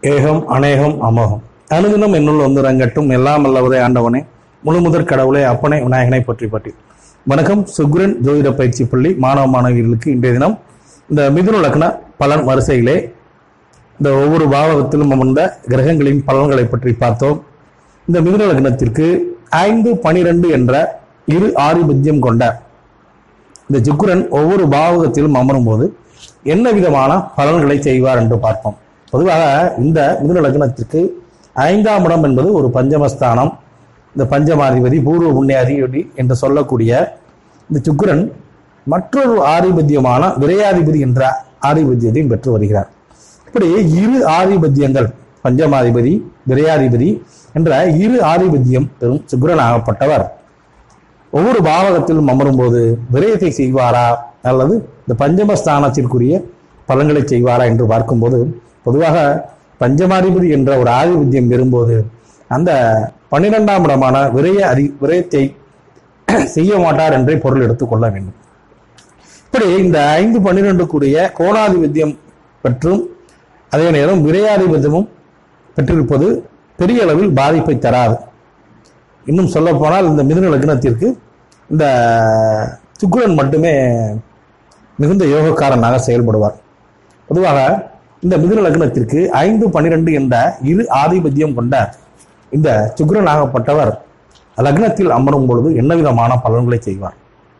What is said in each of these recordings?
ஏகம் அநேகம் அமோகம் அனுதினம் என்னுள் வந்து ரங்கட்டும் எல்லாம் அல்லவதே ஆண்டவனே முழு முதற் கடவுளே அப்பனே விநாயகனை பற்றி பற்றி வணக்கம் சுக்ரன் ஜோதிட பயிற்சி பள்ளி மாணவ மாணவியர்களுக்கு இன்றைய தினம் இந்த மிதுன லக்ன பலன் வரிசையிலே இந்த ஒவ்வொரு பாவகத்திலும் அமர்ந்த கிரகங்களின் பலன்களை பற்றி பார்த்தோம் இந்த மிதுன லக்னத்திற்கு ஐந்து பனிரெண்டு என்ற இரு ஆதிபத்தியம் கொண்ட இந்த சுக்கிரன் ஒவ்வொரு பாவகத்திலும் அமரும் போது என்ன விதமான பலன்களை செய்வார் என்று பார்ப்போம் பொதுவாக இந்த மிதுன லக்னத்திற்கு ஐந்தாம் இடம் என்பது ஒரு பஞ்சமஸ்தானம் இந்த பஞ்சமாதிபதி பூர்வ புண்ணியாதிபதி என்று சொல்லக்கூடிய இந்த சுக்கிரன் மற்றொரு ஆதிபத்தியமான விரையாதிபதி என்ற ஆதிபத்தியத்தையும் பெற்று வருகிறார் இப்படி இரு ஆதிபத்தியங்கள் பஞ்சமாதிபதி விரையாதிபதி என்ற இரு ஆதிபத்தியம் பெறும் சுக்கிரனாகப்பட்டவர் ஒவ்வொரு பாவகத்திலும் அமரும் போது விரயத்தை செய்வாரா அல்லது இந்த பஞ்சமஸ்தானத்திற்குரிய பலன்களை செய்வாரா என்று பார்க்கும்போது பொதுவாக பஞ்சமாதிபதி என்ற ஒரு ஆதிபத்தியம் பெறும்போது அந்த பன்னிரெண்டாம் இடமான விரய அதி விரயத்தை செய்ய மாட்டார் என்றே பொருள் எடுத்துக்கொள்ள வேண்டும் இப்படி இந்த ஐந்து பன்னிரெண்டு கூடிய கோணாதிபத்தியம் பெற்றும் அதே நேரம் விரையாதிபத்தியமும் பெற்றிருப்பது பெரிய அளவில் பாதிப்பை தராது இன்னும் சொல்ல போனால் இந்த மிதுன லக்னத்திற்கு இந்த சுக்கிரன் மட்டுமே மிகுந்த யோகக்காரனாக செயல்படுவார் பொதுவாக இந்த மிதுன லக்னத்திற்கு ஐந்து பன்னிரெண்டு என்ற இரு ஆதிபத்தியம் கொண்ட இந்த சுக்கிரனாகப்பட்டவர் லக்னத்தில் அமரும் பொழுது என்ன விதமான பலன்களை செய்வார்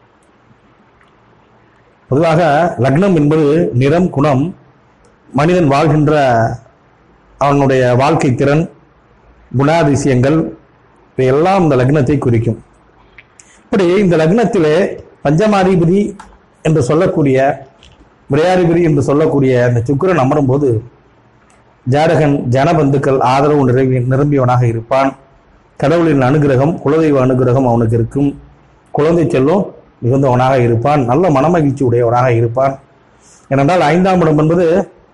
பொதுவாக லக்னம் என்பது நிறம் குணம் மனிதன் வாழ்கின்ற அவனுடைய வாழ்க்கை திறன் குணாதிசயங்கள் இவையெல்லாம் இந்த லக்னத்தை குறிக்கும் இப்படி இந்த லக்னத்திலே பஞ்சமாதிபதி என்று சொல்லக்கூடிய விரையாதிபதி என்று சொல்லக்கூடிய இந்த சுக்கிரன் அமரும் போது ஜாதகன் ஜனபந்துக்கள் ஆதரவு நிரம்பி நிரம்பியவனாக இருப்பான் கடவுளின் அனுகிரகம் குலதெய்வ அனுகிரகம் அவனுக்கு இருக்கும் குழந்தை செல்வம் மிகுந்தவனாக இருப்பான் நல்ல மனமகிழ்ச்சி உடையவனாக இருப்பான் ஏனென்றால் ஐந்தாம் இடம் என்பது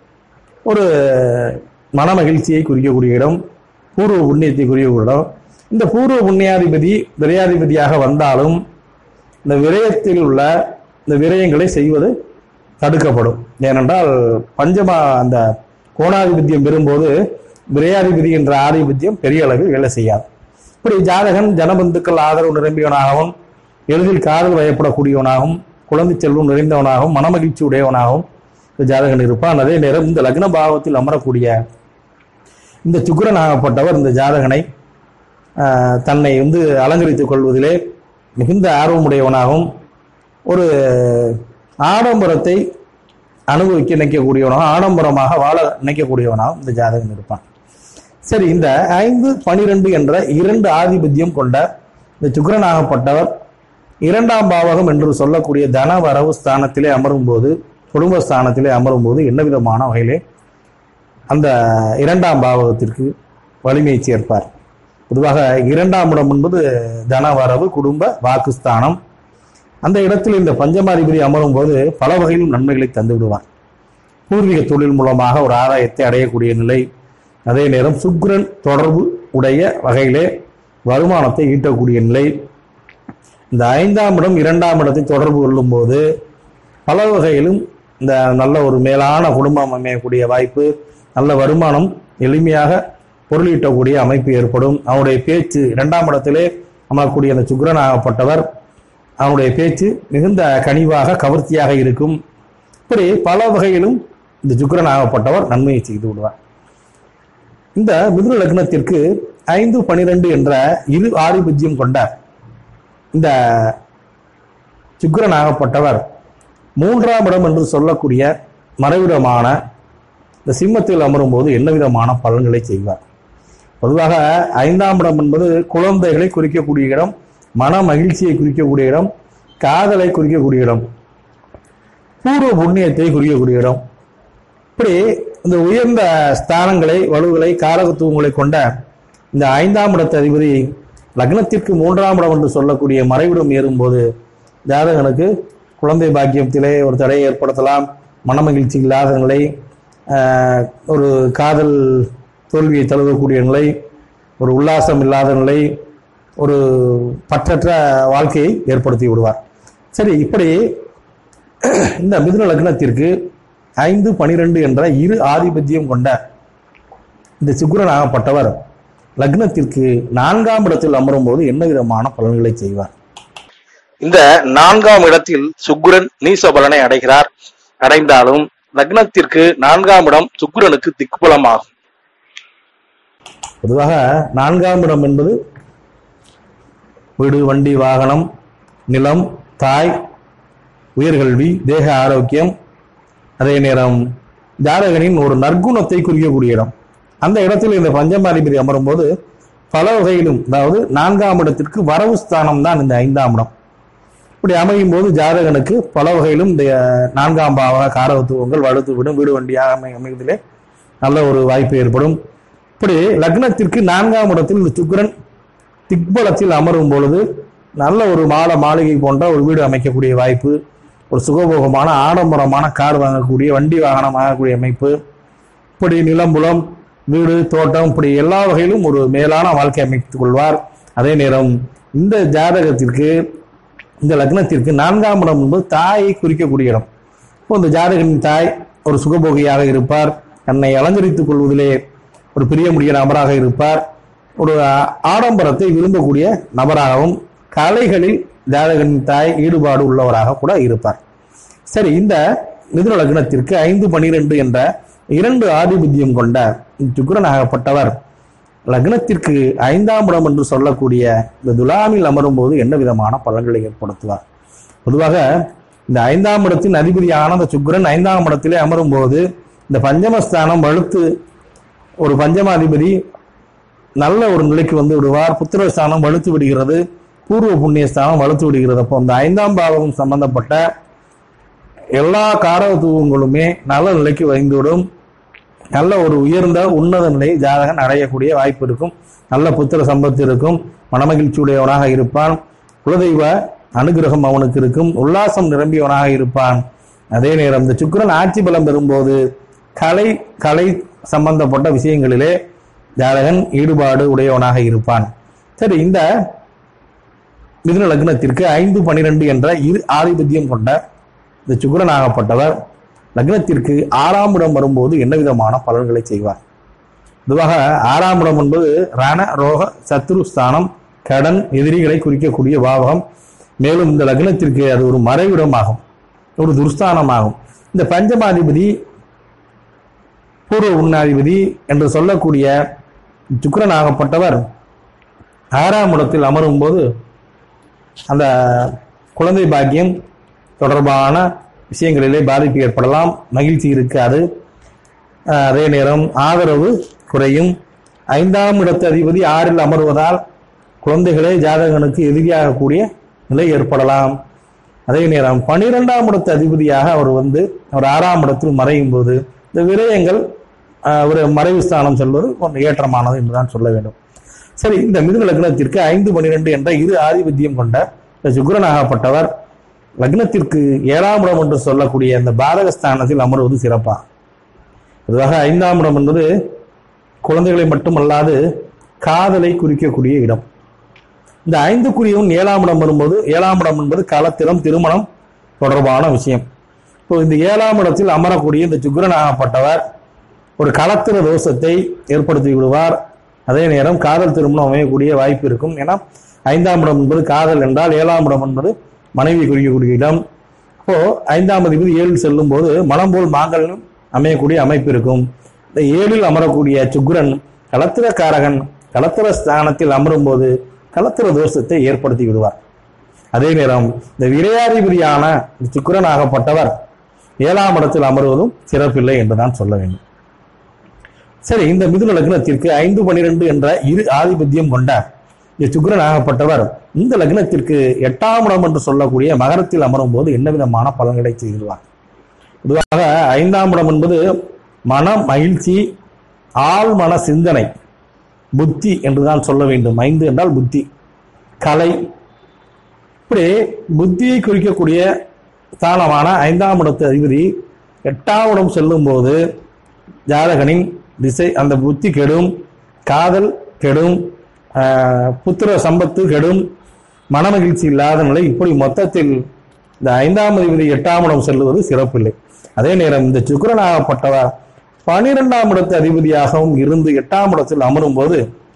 ஒரு மனமகிழ்ச்சியை குறிக்கக்கூடிய இடம் பூர்வ புண்ணியத்தை குறிக்கக்கூடிய இடம் இந்த பூர்வ புண்ணியாதிபதி விரையாதிபதியாக வந்தாலும் இந்த விரயத்தில் உள்ள இந்த விரயங்களை செய்வது தடுக்கப்படும் ஏனென்றால் பஞ்சமா அந்த கோணாதிபத்தியம் பெறும்போது விரையாதிபதி என்ற ஆதிபத்தியம் பெரிய அளவில் வேலை செய்யாது இப்படி ஜாதகன் ஜனபந்துக்கள் ஆதரவு நிரம்பியவனாகவும் எளிதில் காதல் வயப்படக்கூடியவனாகவும் குழந்தை செல்வம் நிறைந்தவனாகவும் மனமகிழ்ச்சி உடையவனாகவும் இந்த ஜாதகன் இருப்பான் அதே நேரம் இந்த லக்ன பாவத்தில் அமரக்கூடிய இந்த சுக்கிரன் ஆகப்பட்டவர் இந்த ஜாதகனை ஆஹ், தன்னை வந்து அலங்கரித்துக் கொள்வதிலே மிகுந்த ஆர்வமுடையவனாகவும் ஒரு ஆடம்பரத்தை அனுபவிக்க நினைக்கக்கூடியவனாகவும் ஆடம்பரமாக வாழ நினைக்கக்கூடியவனாகவும் இந்த ஜாதகன் இருப்பான் சரி இந்த ஐந்து பனிரெண்டு என்ற இரண்டு ஆதிபத்தியம் கொண்ட இந்த சுக்கிரனாகப்பட்டவர் இரண்டாம் பாவகம் என்று சொல்லக்கூடிய தன வரவு ஸ்தானத்திலே அமரும் போது குடும்ப ஸ்தானத்திலே அமரும் போது என்ன விதமான வகையிலே அந்த இரண்டாம் பாவகத்திற்கு வலிமையை சேர்ப்பார் பொதுவாக இரண்டாம் இடம் என்பது தன வரவு குடும்ப வாக்குஸ்தானம் அந்த இடத்தில் இந்த பஞ்சமாதிபதி அமரும் போது பல வகையிலும் நன்மைகளை தந்து விடுவார் பூர்வீக தொழில் மூலமாக ஒரு ஆதாயத்தை அடையக்கூடிய நிலை அதே நேரம் சுக்கிரன் தொடர்பு உடைய வகையிலே வருமானத்தை ஈட்டக்கூடிய நிலை இந்த ஐந்தாம் இடம் இரண்டாம் இடத்தை தொடர்பு கொள்ளும் போது பல வகையிலும் இந்த நல்ல ஒரு மேலான குடும்பம் அமையக்கூடிய வாய்ப்பு நல்ல வருமானம் எளிமையாக பொருளீட்டக்கூடிய அமைப்பு ஏற்படும் அவனுடைய பேச்சு இரண்டாம் இடத்திலே அமரக்கூடிய அந்த சுக்கிரன் ஆகப்பட்டவர் அவனுடைய பேச்சு மிகுந்த கனிவாக கவர்ச்சியாக இருக்கும் இப்படி பல வகையிலும் இந்த சுக்கிரன் ஆகப்பட்டவர் நன்மையை செய்து விடுவார் இந்த மிதுன லக்னத்திற்கு ஐந்து பனிரெண்டு என்ற இரு ஆதிபத்தியம் கொண்ட இந்த சுக்கிரன் ஆகப்பட்டவர் மூன்றாம் இடம் என்று சொல்லக்கூடிய மறைவிடமான இந்த சிம்மத்தில் அமரும் போது என்ன விதமான பலன்களை செய்வார் பொதுவாக ஐந்தாம் இடம் என்பது குழந்தைகளை குறிக்கக்கூடிய இடம் மன மகிழ்ச்சியை குறிக்கக்கூடிய இடம் காதலை குறிக்கக்கூடிய இடம் பூர்வ புண்ணியத்தை குறிக்கக்கூடிய இடம் இப்படி இந்த உயர்ந்த ஸ்தானங்களை வலுவுகளை காரகத்துவங்களை கொண்ட இந்த ஐந்தாம் இடத்த அதிபதி லக்னத்திற்கு மூன்றாம் இடம் என்று சொல்லக்கூடிய மறைவிடம் ஏறும்போது ஜாதகனுக்கு குழந்தை பாக்கியத்திலே ஒரு தடையை ஏற்படுத்தலாம் மனமகிழ்ச்சி இல்லாத நிலை ஆஹ், ஒரு காதல் தோல்வியை தழுவக்கூடிய நிலை ஒரு உல்லாசம் இல்லாத நிலை ஒரு பற்றற்ற வாழ்க்கையை ஏற்படுத்தி விடுவார் சரி இப்படி இந்த மிதுன லக்னத்திற்கு ஐந்து பனிரெண்டு என்ற இரு ஆதிபத்தியம் கொண்ட இந்த சுக்கிரன் ஆகப்பட்டவர் லக்னத்திற்கு நான்காம் இடத்தில் அமரும் போது என்ன விதமான பலன்களை செய்வார் இந்த நான்காம் இடத்தில் சுக்கிரன் நீச பலனை அடைகிறார் அடைந்தாலும் லக்னத்திற்கு நான்காம் இடம் சுக்கிரனுக்கு திக்பலமாகும் பொதுவாக நான்காம் இடம் என்பது வீடு வண்டி வாகனம் நிலம் தாய் உயர்கல்வி தேக ஆரோக்கியம் அதே நேரம் ஜாதகனின் ஒரு நற்குணத்தை குறிக்கக்கூடிய இடம் அந்த இடத்தில் இந்த பஞ்சமாதிபதி அமரும் போது பல வகையிலும் அதாவது நான்காம் இடத்திற்கு வரவு ஸ்தானம் தான் இந்த ஐந்தாம் இடம் இப்படி அமையும் போது ஜாதகனுக்கு பல வகையிலும் இந்த நான்காம் பாவ காரகத்துவங்கள் வலுத்து விடும் வீடு வண்டியாக அமை அமைவதிலே நல்ல ஒரு வாய்ப்பு ஏற்படும் இப்படி லக்னத்திற்கு நான்காம் இடத்தில் இந்த சுக்கிரன் திக்பலத்தில் அமரும் பொழுது நல்ல ஒரு மாட மாளிகை போன்ற ஒரு வீடு அமைக்கக்கூடிய வாய்ப்பு ஒரு சுகபோகமான ஆடம்பரமான கார் வாங்கக்கூடிய வண்டி வாகனம் வாங்கக்கூடிய அமைப்பு இப்படி நிலம்புலம் வீடு தோட்டம் இப்படி எல்லா வகையிலும் ஒரு மேலான வாழ்க்கை அமைத்துக் கொள்வார் அதே நேரம் இந்த ஜாதகத்திற்கு இந்த லக்னத்திற்கு நான்காம் இடம் என்பது தாயை குறிக்கக்கூடிய இடம் இப்போ இந்த ஜாதகனின் தாய் ஒரு சுகபோகியாக இருப்பார் தன்னை அலங்கரித்துக் கொள்வதிலே ஒரு பிரியமுடிய நபராக இருப்பார் ஒரு ஆ- ஆடம்பரத்தை விரும்பக்கூடிய நபராகவும் கலைகளில் ஜாதகனின் தாய் ஈடுபாடு உள்ளவராக கூட இருப்பார் சரி இந்த மிதுன லக்னத்திற்கு ஐந்து பனிரெண்டு என்ற இரண்டு ஆதிபத்தியம் கொண்ட சுக்கிரன் ஆகப்பட்டவர் லக்னத்திற்கு ஐந்தாம் இடம் என்று சொல்லக்கூடிய இந்த துலாமில் அமரும் போது என்ன விதமான பலன்களை ஏற்படுத்துவார் பொதுவாக இந்த ஐந்தாம் இடத்தின் அதிபதியான அந்த சுக்கிரன் ஐந்தாம் இடத்திலே அமரும் போது இந்த பஞ்சமஸ்தானம் வலுத்து ஒரு பஞ்சமாதிபதி நல்ல ஒரு நிலைக்கு வந்து விடுவார் புத்திரஸ்தானம் வலுத்து விடுகிறது பூர்வ புண்ணியஸ்தானம் வலுத்து விடுகிறது அப்போ இந்த ஐந்தாம் பாவம் சம்பந்தப்பட்ட எல்லா காரகத்துவங்களுமே நல்ல நிலைக்கு வைந்துவிடும் நல்ல ஒரு உயர்ந்த உன்னத நிலை ஜாதகன் அடையக்கூடிய வாய்ப்பு இருக்கும் நல்ல புத்திர சம்பத்து இருக்கும் மனமகிழ்ச்சியுடையவனாக இருப்பான் குலதெய்வ அனுகிரகம் அவனுக்கு இருக்கும் உல்லாசம் நிரம்பியவனாக இருப்பான் அதே நேரம் இந்த சுக்கிரன் ஆட்சி பலம் பெறும்போது கலை கலை சம்பந்தப்பட்ட விஷயங்களிலே ஜாதகன் ஈடுபாடு உடையவனாக இருப்பான் சரி இந்த மிதுன லக்னத்திற்கு ஐந்து பனிரெண்டு என்ற இரு ஆதிபத்தியம் கொண்ட இந்த சுக்கிரன் ஆகப்பட்டவர் லக்னத்திற்கு ஆறாம் இடம் வரும்போது என்ன விதமான பலன்களை செய்வார் பொதுவாக ஆறாம் இடம் என்பது ரண ரோக சத்ரு ஸ்தானம் கடன் எதிரிகளை குறிக்கக்கூடிய பாவகம் மேலும் இந்த லக்னத்திற்கு அது ஒரு மறைவிடமாகும் ஒரு துர்ஸ்தானமாகும் இந்த பஞ்சமாதிபதி பூர்வ உண்ணாதிபதி என்று சொல்லக்கூடிய சுக்கிரன் ஆகப்பட்டவர் ஆறாம் இடத்தில் அமரும் போது அந்த குழந்தை பாக்கியம் தொடர்பான விஷயங்களிலே பாதிப்பு ஏற்படலாம் மகிழ்ச்சி இருக்காது அஹ் அதே நேரம் ஆதரவு குறையும் ஐந்தாம் இடத்து அதிபதி ஆறில் அமர்வதால் குழந்தைகளே ஜாதகனுக்கு எதிரியாகக்கூடிய நிலை ஏற்படலாம் அதே நேரம் பனிரெண்டாம் இடத்து அதிபதியாக அவர் வந்து அவர் ஆறாம் இடத்தில் மறையும் போது இந்த விரயங்கள் அஹ், ஒரு மறைவு ஸ்தானம் செல்வது கொஞ்சம் ஏற்றமானது என்றுதான் சொல்ல வேண்டும் சரி இந்த மிதுன லக்னத்திற்கு ஐந்து பனிரெண்டு என்ற இரு ஆதிபத்தியம் கொண்ட இந்த சுக்கிரனாகப்பட்டவர் லக்னத்திற்கு ஏழாம் இடம் என்று சொல்லக்கூடிய இந்த பாதகஸ்தானத்தில் அமர்வது சிறப்பா பொதுவாக ஐந்தாம் இடம் என்பது குழந்தைகளை மட்டுமல்லாது காதலை குறிக்கக்கூடிய இடம் இந்த ஐந்துக்குரியவும் ஏழாம் இடம் வரும்போது ஏழாம் இடம் என்பது களத்திரம் திருமணம் தொடர்பான விஷயம் இப்போ இந்த ஏழாம் இடத்தில் அமரக்கூடிய இந்த சுக்கிரனாகப்பட்டவர் ஒரு களத்திர தோஷத்தை ஏற்படுத்தி விடுவார் அதே நேரம் காதல் திருமணம் அமையக்கூடிய வாய்ப்பு இருக்கும் ஏன்னா ஐந்தாம் இடம் என்பது காதல் என்றால் ஏழாம் இடம் என்பது மனைவி குறிக்கக்கூடிய இடம் அப்போ ஐந்தாம் அதிபதி ஏழில் செல்லும் போது மனம் போல் மாங்கல்யம் அமையக்கூடிய அமைப்பு இருக்கும் இந்த ஏழில் அமரக்கூடிய சுக்கிரன் களத்திரக்காரகன் களத்திர ஸ்தானத்தில் அமரும் போது களத்திர தோஷத்தை ஏற்படுத்தி விடுவார் அதே நேரம் இந்த விரையாதிபதியான இந்த சுக்கிரன் ஆகப்பட்டவர் ஏழாம் இடத்தில் அமருவதும் சிறப்பில்லை என்றுதான் சொல்ல வேண்டும் சரி இந்த மிதுன லக்னத்திற்கு ஐந்து பனிரெண்டு என்ற இரு ஆதிபத்தியம் கொண்ட இந்த சுக்கிரன் ஆகப்பட்டவர் இந்த லக்னத்திற்கு எட்டாம் இடம் என்று சொல்லக்கூடிய மகரத்தில் அமரும் போது என்ன விதமான பலன்களை செய்திருவார் பொதுவாக ஐந்தாம் இடம் என்பது மன மகிழ்ச்சி ஆள் மன சிந்தனை புத்தி என்றுதான் சொல்ல வேண்டும் ஐந்து என்றால் புத்தி கலை இப்படி புத்தியை குறிக்கக்கூடிய ஸ்தானமான ஐந்தாம் இடத்து அதிபதி எட்டாம் இடம் செல்லும் போது ஜாதகனின் திசை அந்த புத்தி கெடும் காதல் கெடும் ஆஹ், புத்திர சம்பத்து கெடும் மனமகிழ்ச்சி இல்லாத நிலை இப்படி மொத்தத்தில் இந்த ஐந்தாம் அதிபதி எட்டாம் இடம் செல்லுவது சிறப்பில்லை அதே நேரம் இந்த சுக்கிரனாகப்பட்டவர் பனிரெண்டாம் இடத்து அதிபதியாகவும் இருந்து எட்டாம் இடத்தில் அமரும் போது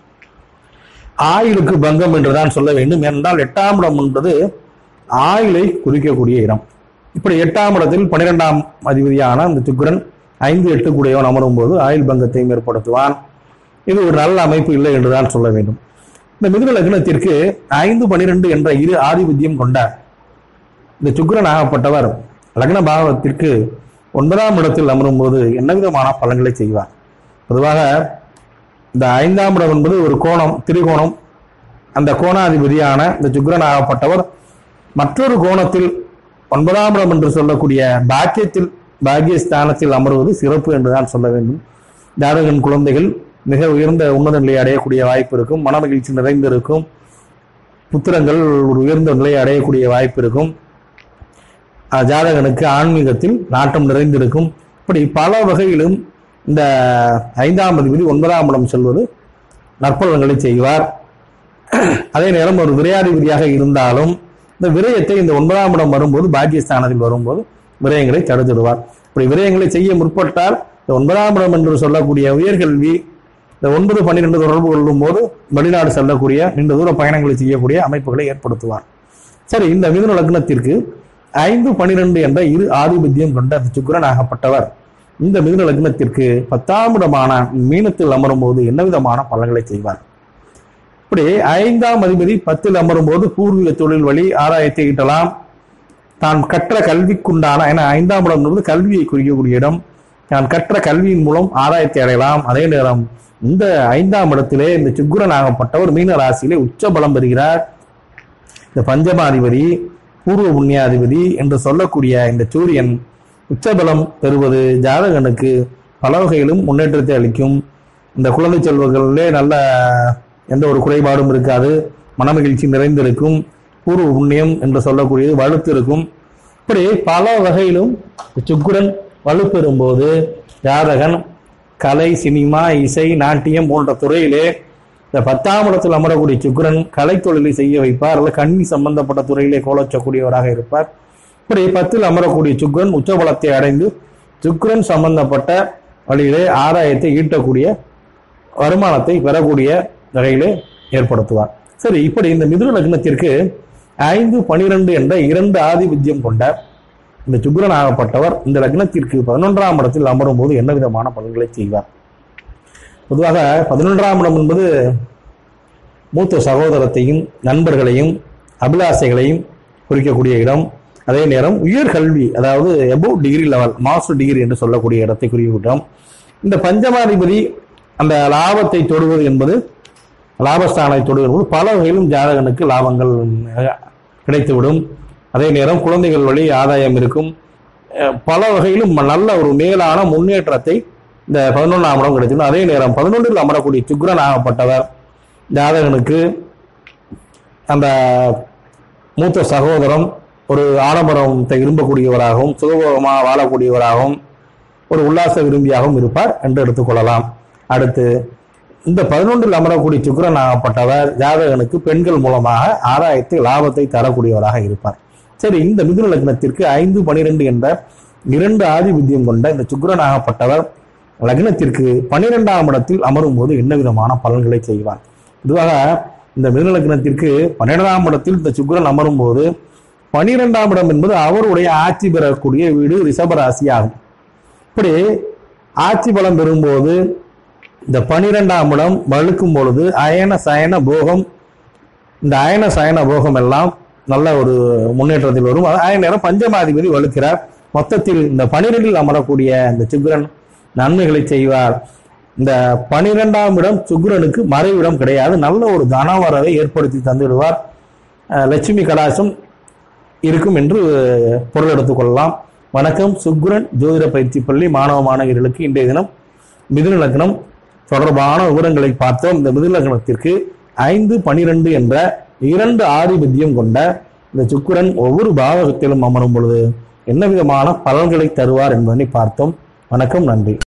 ஆயுளுக்கு பங்கம் என்றுதான் சொல்ல வேண்டும் என்றால் எட்டாம் இடம் என்பது ஆயுளை குறிக்கக்கூடிய இடம் இப்படி எட்டாம் இடத்தில் பனிரெண்டாம் அதிபதியான இந்த சுக்கிரன் ஐந்து எட்டு கூடியவன் அமரும் போது ஆயுள் பங்கத்தையும் ஏற்படுத்துவான் இது ஒரு நல்ல அமைப்பு இல்லை என்றுதான் சொல்ல வேண்டும் இந்த மிதுன லக்னத்திற்கு ஐந்து பனிரெண்டு என்ற இரு ஆதிபத்தியம் கொண்ட இந்த சுக்கிரன் ஆகப்பட்டவர் லக்ன பாவத்திற்கு ஒன்பதாம் இடத்தில் அமரும் போது என்ன விதமான பலன்களை செய்வார் பொதுவாக இந்த ஐந்தாம் இடம் என்பது ஒரு கோணம் திரிகோணம் அந்த கோணாதிபதியான இந்த சுக்கிரன் ஆகப்பட்டவர் மற்றொரு கோணத்தில் ஒன்பதாம் இடம் என்று சொல்லக்கூடிய பாக்கியத்தில் பாக்கியஸ்தானத்தில் அமர்வது சிறப்பு என்றுதான் சொல்ல வேண்டும் ஜாதகன் குழந்தைகள் மிக உயர்ந்த உன்னத நிலையை அடையக்கூடிய வாய்ப்பு இருக்கும் மனமகிழ்ச்சி நிறைந்திருக்கும் புத்திரங்கள் ஒரு உயர்ந்த நிலையை அடையக்கூடிய வாய்ப்பு இருக்கும் அஹ் ஜாதகனுக்கு ஆன்மீகத்தில் நாட்டம் நிறைந்திருக்கும் இப்படி பல வகையிலும் இந்த ஐந்தாம் அதிபதி ஒன்பதாம் இடம் செல்வது நற்பலன்களை செய்வார் அதே நேரம் ஒரு விரையாதிபதியாக இருந்தாலும் இந்த விரயத்தை இந்த ஒன்பதாம் இடம் வரும்போது பாக்கியஸ்தானத்தில் வரும்போது விரயங்களை தடுத்துடுவார் இப்படி விரயங்களை செய்ய முற்பட்டால் இந்த ஒன்பதாம் இடம் என்று சொல்லக்கூடிய உயர்கல்வி இந்த ஒன்பது பன்னிரெண்டு தொடர்பு கொள்ளும் போது வெளிநாடு செல்லக்கூடிய நீண்ட தூர பயணங்களை செய்யக்கூடிய அமைப்புகளை ஏற்படுத்துவார் சரி இந்த மிதுன லக்னத்திற்கு ஐந்து பனிரெண்டு என்ற இரு ஆதிபத்தியம் கொண்ட அந்த சுக்கிரன் ஆகப்பட்டவர் இந்த மிதுன லக்னத்திற்கு பத்தாம் இடமான மீனத்தில் அமரும் போது என்ன விதமான பலன்களை செய்வார் இப்படி ஐந்தாம் அதிபதி பத்தில் அமரும் போது பூர்வீக தொழில் வழி ஆராயத்தை ஈட்டலாம் தான் கற்ற கல்விக்குண்டான ஏன்னா ஐந்தாம் இடம் என்பது கல்வியை குறிக்கக்கூடிய இடம் தான் கற்ற கல்வியின் மூலம் ஆராயத்தை அடையலாம் அதே நேரம் இந்த ஐந்தாம் இடத்திலே இந்த சுக்குரன் ஆகப்பட்டவர் மீன ராசியிலே உச்ச பலம் பெறுகிறார் இந்த பஞ்சமாதிபதி பூர்வ புண்ணியாதிபதி என்று சொல்லக்கூடிய இந்த சூரியன் உச்சபலம் பெறுவது ஜாதகனுக்கு பல வகையிலும் முன்னேற்றத்தை அளிக்கும் இந்த குழந்தை செல்வங்களிலே நல்ல எந்த ஒரு குறைபாடும் இருக்காது மனமகிழ்ச்சி நிறைந்திருக்கும் பூர்வ புண்ணியம் என்று சொல்லக்கூடியது வலுத்து இருக்கும் இப்படி பல வகையிலும் சுக்குரன் வலுப்பெறும் போது ஜாதகன் கலை சினிமா இசை நாட்டியம் போன்ற துறையிலே இந்த பத்தாம் இடத்தில் அமரக்கூடிய சுக்கிரன் கலை தொழிலை செய்ய வைப்பார் அல்லது கண்ணி சம்பந்தப்பட்ட துறையிலே கோலச்சக்கூடியவராக இருப்பார் இப்படி பத்தில் அமரக்கூடிய சுக்கிரன் உச்சபலத்தை அடைந்து சுக்கிரன் சம்பந்தப்பட்ட வழியிலே ஆதாயத்தை ஈட்டக்கூடிய வருமானத்தை பெறக்கூடிய வகையிலே ஏற்படுத்துவார் சரி இப்படி இந்த மிதுன லக்னத்திற்கு ஐந்து பனிரெண்டு என்ற இரண்டு ஆதிபத்தியம் கொண்ட இந்த சுக்கிரன் ஆகப்பட்டவர் இந்த லக்னத்திற்கு பதினொன்றாம் இடத்தில் அமரும் போது என்ன விதமான பலன்களை செய்வார் பொதுவாக பதினொன்றாம் இடம் என்பது மூத்த சகோதரத்தையும் நண்பர்களையும் அபிலாசைகளையும் குறிக்கக்கூடிய இடம் அதே நேரம் உயர் கல்வி அதாவது above degree level master degree என்று சொல்லக்கூடிய இடத்தை குறிக்கும் இடம் இந்த பஞ்சமாதிபதி அந்த லாபத்தை தொடுவது என்பது லாபஸ்தானத்தை தொடுவது என்பது பல வகையிலும் ஜாதகனுக்கு லாபங்கள் அஹ், கிடைத்துவிடும் அதே நேரம் குழந்தைகள் வழி ஆதாயம் இருக்கும் அஹ், பல வகையிலும் நல்ல ஒரு மேலான முன்னேற்றத்தை இந்த பதினொன்றாம் இடம் கிடைச்சிடும் அதே நேரம் பதினொன்றில் அமரக்கூடிய சுக்கிரன் ஆகப்பட்டவர் ஜாதகனுக்கு அந்த மூத்த சகோதரம் ஒரு ஆடம்பரத்தை விரும்பக்கூடியவராகவும் சுகபோகமாக வாழக்கூடியவராகவும் ஒரு உல்லாச விரும்பியாகவும் இருப்பார் என்று எடுத்துக்கொள்ளலாம் அடுத்து இந்த பதினொன்றில் அமரக்கூடிய சுக்கிரன் ஆகப்பட்டவர் ஜாதகனுக்கு பெண்கள் மூலமாக ஆதாயத்தை லாபத்தை தரக்கூடியவராக இருப்பார் சரி இந்த மிதுன லக்னத்திற்கு ஐந்து பனிரெண்டு என்ற இரண்டு ஆதிபத்தியம் கொண்ட இந்த சுக்கிரன் ஆகப்பட்டவர் லக்னத்திற்கு பனிரெண்டாம் இடத்தில் அமரும் போது என்ன விதமான பலன்களை செய்வார் பொதுவாக இந்த மிதுன லக்னத்திற்கு பன்னிரெண்டாம் இடத்தில் இந்த சுக்கிரன் அமரும் போது பனிரெண்டாம் இடம் என்பது அவருடைய ஆட்சி பெறக்கூடிய வீடு ரிஷபராசி ஆகும் இப்படி ஆட்சி பலம் பெறும்போது இந்த பனிரெண்டாம் இடம் வழுக்கும் பொழுது அயன சயன போகம் இந்த அயன சயன போகம் எல்லாம் நல்ல ஒரு முன்னேற்றத்தில் வரும் அதே நேரம் பஞ்சமாதிபதி வலுக்கிறார் மொத்தத்தில் இந்த பனிரெண்டில் அமரக்கூடிய இந்த சுக்கிரன் நன்மைகளை செய்வார் இந்த பனிரெண்டாம் இடம் சுக்கிரனுக்கு மறைவிடம் கிடையாது நல்ல ஒரு தனவரவை ஏற்படுத்தி தந்துவிடுவார் அஹ் லட்சுமி கடாசம் இருக்கும் என்று பொருள் எடுத்துக்கொள்ளலாம் வணக்கம் சுக்ரன் ஜோதிட பயிற்சி பள்ளி மாணவ மாணவியர்களுக்கு இன்றைய தினம் மிதுன லக்னம் தொடர்பான விவரங்களை பார்த்தோம் இந்த மிதுன லக்னத்திற்கு ஐந்து பனிரெண்டு என்ற இரண்டு ஆதிபத்தியம் கொண்ட இந்த சுக்கிரன் ஒவ்வொரு பாவகத்திலும் அமரும் பொழுது என்ன விதமான பலன்களை தருவார் என்பதனை பார்த்தோம் வணக்கம் நன்றி